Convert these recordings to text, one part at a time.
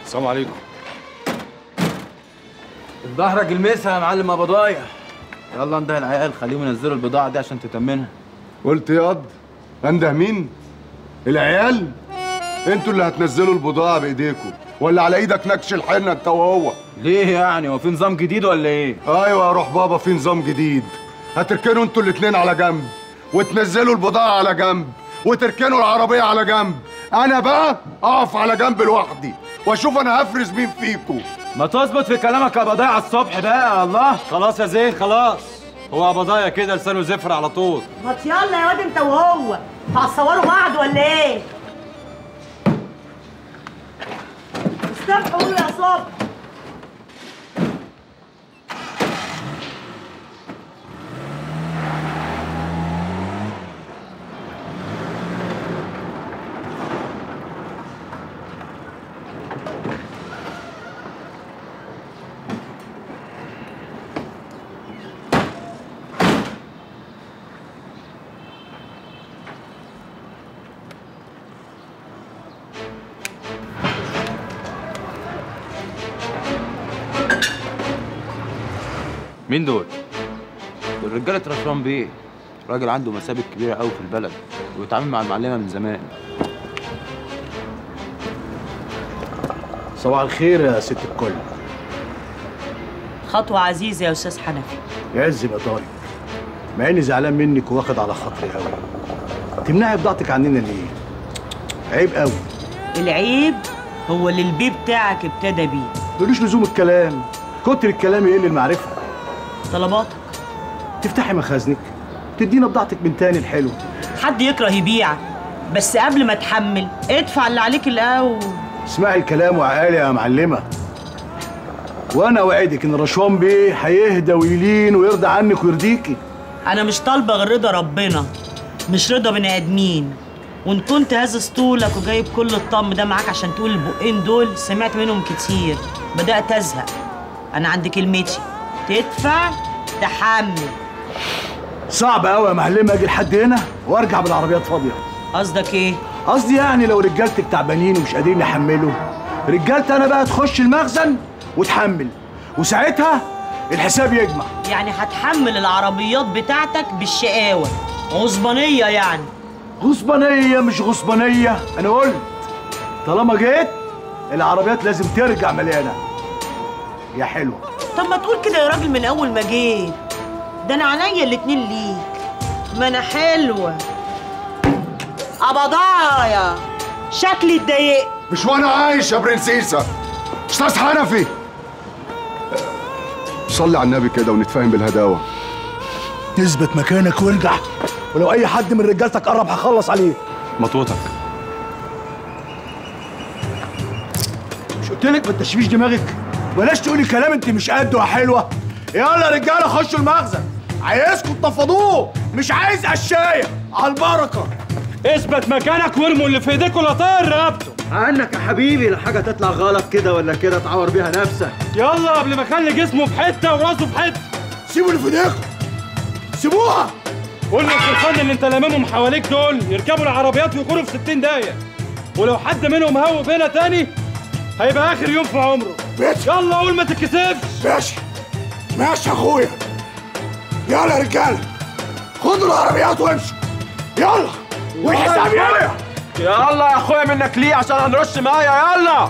السلام عليكم ظهرك المسها يا معلم ابو ضايع يلا انده العيال خليهم ينزلوا البضاعه دي عشان تتمنها قلت ياض انده مين العيال انتوا اللي هتنزلوا البضاعه بايديكم ولا على ايدك نكش الحنه انت وهو ليه يعني هو في نظام جديد ولا ايه ايوه يا روح بابا في نظام جديد هتركنوا انتوا الاتنين على جنب وتنزلوا البضاعه على جنب وتركنوا العربيه على جنب انا بقى اقف على جنب لوحدي واشوف انا هفرز مين فيكم ما تظبط في كلامك يا ابو ضايع الصبح بقى الله خلاص يا زين خلاص هو ابضايا كده لسانه زفر على طول ما يلا يا واد انت وهو هتصوروا بعض ولا ايه؟ الصبح قولوا يا صبح مين دول دول رجاله رشوان بيه راجل عنده مسابق كبيره قوي في البلد وبيتعامل مع المعلمه من زمان صباح الخير يا ست الكل خطوة عزيزة يا أستاذ حنفي يعز يبقى طارق مع اني زعلان منك واخد على خاطري قوي تمنعي بضاعتك عننا ليه عيب قوي العيب هو اللي البي بتاعك ابتدى بيه ملوش لزوم الكلام كتر الكلام يقل المعرفه طلباتك تفتحي مخازنك تدينا بضاعتك من تاني الحلو حد يكره يبيع بس قبل ما تحمل ادفع اللي عليك الأول اسمعي الكلام وعقالي يا معلمه وانا اوعدك ان رشوان بيه هيهدى ويلين ويرضى عنك ويرضيكي أنا مش طالبة غير رضا ربنا مش رضا بني آدمين وإن كنت هازز طولك وجايب كل الطم ده معاك عشان تقول البقين دول سمعت منهم كتير بدأت أزهق أنا عندي كلمتي تدفع تحمل صعب قوي يا معلمه اجي لحد هنا وارجع بالعربيات فاضيه قصدك إيه؟ قصدي يعني لو رجالتك تعبانين ومش قادرين يحملوا رجالتي انا بقى تخش المخزن وتحمل وساعتها الحساب يجمع يعني هتحمل العربيات بتاعتك بالشقاوة غصبانية يعني غصبانية مش غصبانية أنا قلت طالما جيت العربيات لازم ترجع مليانة يا حلوة طب ما تقول كده يا راجل من أول ما جيت ده أنا عينيا الاتنين ليك ما أنا حلوة أبضايا شكلي اتضايقت مش وانا عايش يا برنسيسة استاذ حنفي صلي على النبي كده ونتفاهم بالهداوه تثبت مكانك وارجع ولو أي حد من رجالتك قرب هخلص عليه مطوتك مش قلت لك ما تشويش دماغك بلاش تقولي كلام انت مش قده يا حلوة يلا يا رجالة خشوا المخزن عايزكم تفضوه مش عايز قشاية على البركة اثبت مكانك وارموا اللي في ايديك ولا طاير رقبته عنك يا حبيبي لا حاجه تطلع غلط كده ولا كده تعور بيها نفسك يلا قبل ما اخلي جسمه في حته وراسه في حته سيبوا اللي في ايديكم سيبوها قلنا الخرفان اللي انت لاممهم حواليك دول يركبوا العربيات ويكونوا في 60 دقيقه ولو حد منهم هوب هنا تاني هيبقى اخر يوم في عمره بيت يلا قول ما تتكسفش ماشي ماشي يا اخويا يلا يا رجاله خدوا العربيات وامشوا يلا والحساب يلا يلا يا اخويا منك ليه عشان هنرش ميه يلا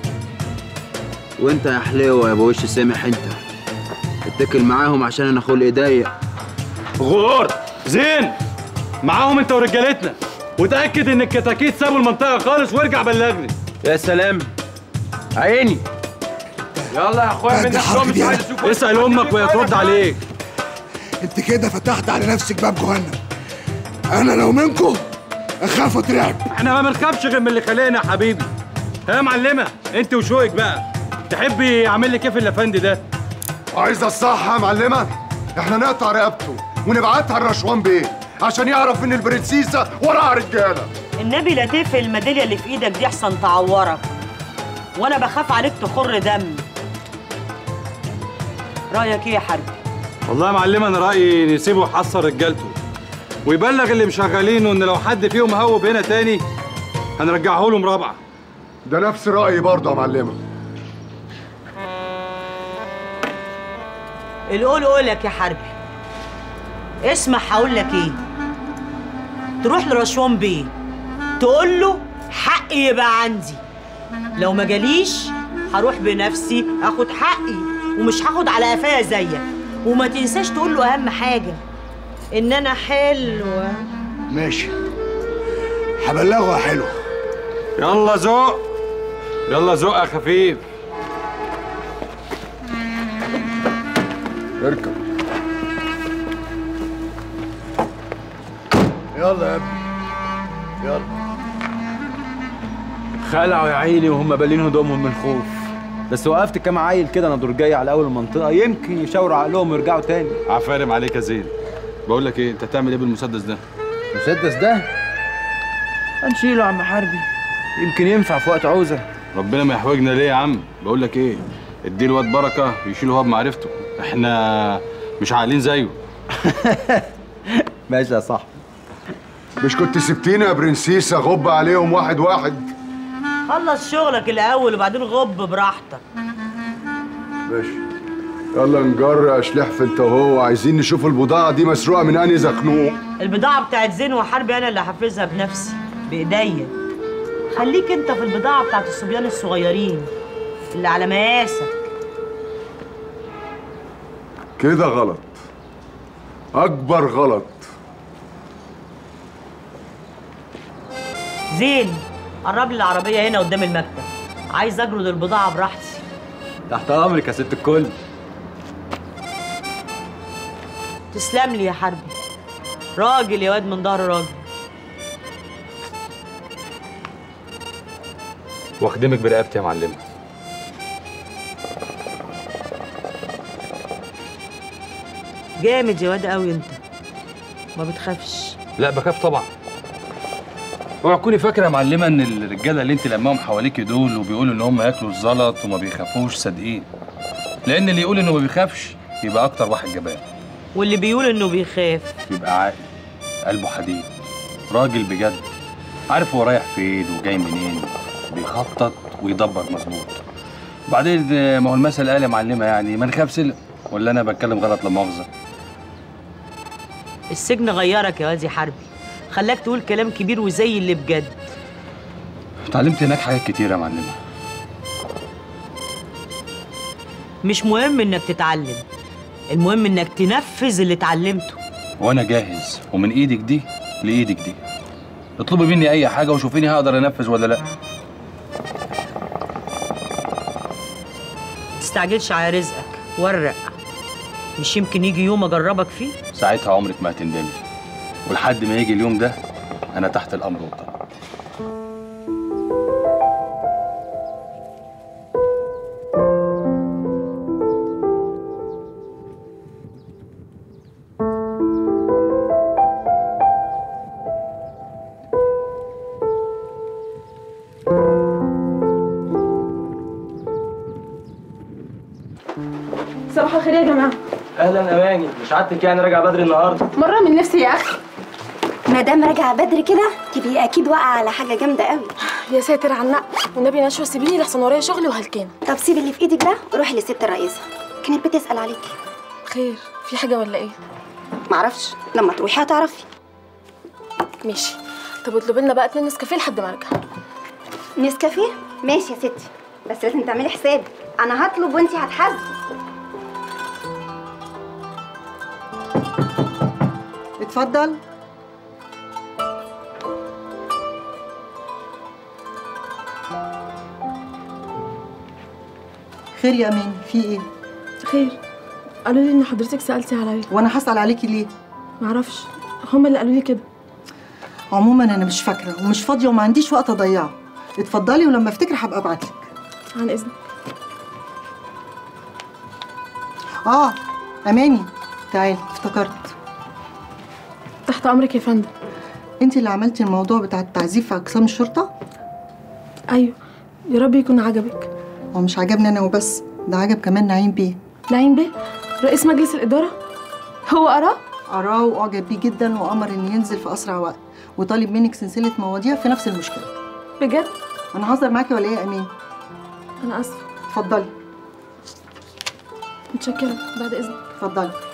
وانت يا حليوه يا ابو وش سامح انت اتكل معاهم عشان انا خلق ضيق غور زين معاهم انت ورجالتنا وتاكد ان الكتاكيت سابوا المنطقه خالص وارجع بلغني يا سلام عيني يلا يا اخويا منك شو مش عايز اشوف اسال امك وهي ترد عليك انت كده فتحت على نفسك باب جهنم انا لو منكم اخاف اترعب احنا ما بنخافش غير من اللي خلقنا يا حبيبي ها يا معلمه انت وشوقك بقى تحبي اعمل لك ايه في الافندي ده عايز الصح يا معلمه احنا نقطع رقبته ونبعتها لرشوان بيه عشان يعرف ان البرنسيسه وراها رجاله النبي لا تقفل الميدالية اللي في ايدك دي احسن تعورك وانا بخاف عليك تخر دم رأيك ايه يا حربي؟ والله يا معلمه انا رايي نسيبه يحصر رجالته ويبلغ اللي مشغلينه ان لو حد فيهم هوب هنا تاني هنرجعه لهم رابعه ده نفس رايي برضه يا معلمه القول قولك يا حربي اسمع هقول لك ايه تروح لرشوان بيه تقول له حقي يبقى عندي لو ما جاليش هروح بنفسي اخد حقي ومش هاخد على قفايا زيك وما تنساش تقول له اهم حاجه ان انا حلوه ماشي هبلغه يا حلو يلا زق يلا زق يا خفيف اركب يلا يا ابني يلا خلعوا يا عيني وهم بالين هدومهم من الخوف بس وقفت كام عيل كده انا دور جاي على اول المنطقه يمكن يشاوروا عقلهم ويرجعوا تاني عفارم عليك يا زين بقول لك ايه انت هتعمل ايه بالمسدس ده المسدس ده هنشيله يا عم حربي يمكن ينفع في وقت عوزه ربنا ما يحوجنا ليه يا عم بقول لك ايه ادي الواد بركه يشيل هو بمعرفته احنا مش عاقلين زيه ماشي يا صاحبي مش كنت سبتيني يا برنسيسه غب عليهم واحد واحد خلص شغلك الاول وبعدين غب براحتك ماشي يلا نجر اشلحف انت وهو عايزين نشوف البضاعه دي مسروقه من انهي زخنوق البضاعه بتاعت زين وحربي انا اللي حافظها بنفسي بايديا خليك انت في البضاعه بتاعت الصبيان الصغيرين اللي على مقاسك كده غلط اكبر غلط زين قرب لي العربيه هنا قدام المكتب عايز اجرد البضاعه براحتي تحت امرك يا ست الكل تسلم لي يا حربي راجل يا واد من ظهر راجل واخدمك برقبتي يا معلمه جامد يا واد قوي انت ما بتخافش لا بخاف طبعا اوعى تكوني فاكره يا معلمه ان الرجاله اللي انت لماهم حواليكي دول وبيقولوا ان هم ياكلوا الزلط وما بيخافوش صادقين لان اللي يقول انه ما بيخافش يبقى اكتر واحد جبان واللي بيقول انه بيخاف يبقى عاقل قلبه حديد راجل بجد عارف هو رايح فين وجاي منين بيخطط ويدبر مظبوط وبعدين آه، ما هو المثل قال يا معلمه يعني ما نخاف سلم ولا انا بتكلم غلط لا مؤاخذه السجن غيرك يا واد يا حربي خلاك تقول كلام كبير وزي اللي بجد اتعلمت هناك حاجات كتير يا معلمه مش مهم انك تتعلم المهم انك تنفذ اللي اتعلمته وانا جاهز ومن ايدك دي لايدك دي اطلبي مني اي حاجه وشوفيني هقدر انفذ ولا لا تستعجلش على رزقك ورق مش يمكن يجي يوم اجربك فيه ساعتها عمرك ما هتندمي ولحد ما يجي اليوم ده انا تحت الامر والطلب صباح الخير يا جماعه اهلا اماني مش عادتك يعني راجع بدري النهارده مره من نفسي يا اخي ما دام راجعه بدري كده تبقي اكيد واقعه على حاجه جامده قوي يا ساتر على النق والنبي نشوى سيبيني لحسن ورايا شغل وهلكان طب سيبي اللي في ايدك ده وروحي للست الرئيسه كانت بتسال عليكي خير في حاجه ولا ايه معرفش لما تروحي هتعرفي ماشي طب اطلبي لنا بقى اتنين نسكافيه لحد ما ارجع نسكافيه ماشي يا ستي بس لازم تعملي حساب انا هطلب وانتي هتحاسبي اتفضل خير يا امين في ايه خير قالوا لي ان حضرتك سالتي عليا وانا هسال عليكي ليه معرفش هما اللي قالوا لي كده عموما انا مش فاكره ومش فاضيه وما عنديش وقت اضيعه اتفضلي ولما افتكر هبقى ابعتلك عن اذنك اه اماني تعالي افتكرت تحت امرك يا فندم انت اللي عملتي الموضوع بتاع التعذيب في اقسام الشرطه ايوه يا رب يكون عجبك هو مش عجبني انا وبس ده عجب كمان نعيم بيه نعيم بيه رئيس مجلس الاداره هو قراه قراه واعجب بيه جدا وامر ان ينزل في اسرع وقت وطالب منك سلسله مواضيع في نفس المشكله بجد انا هزر معاكي ولا ايه يا امين انا اسفه اتفضلي متشكره بعد اذنك اتفضلي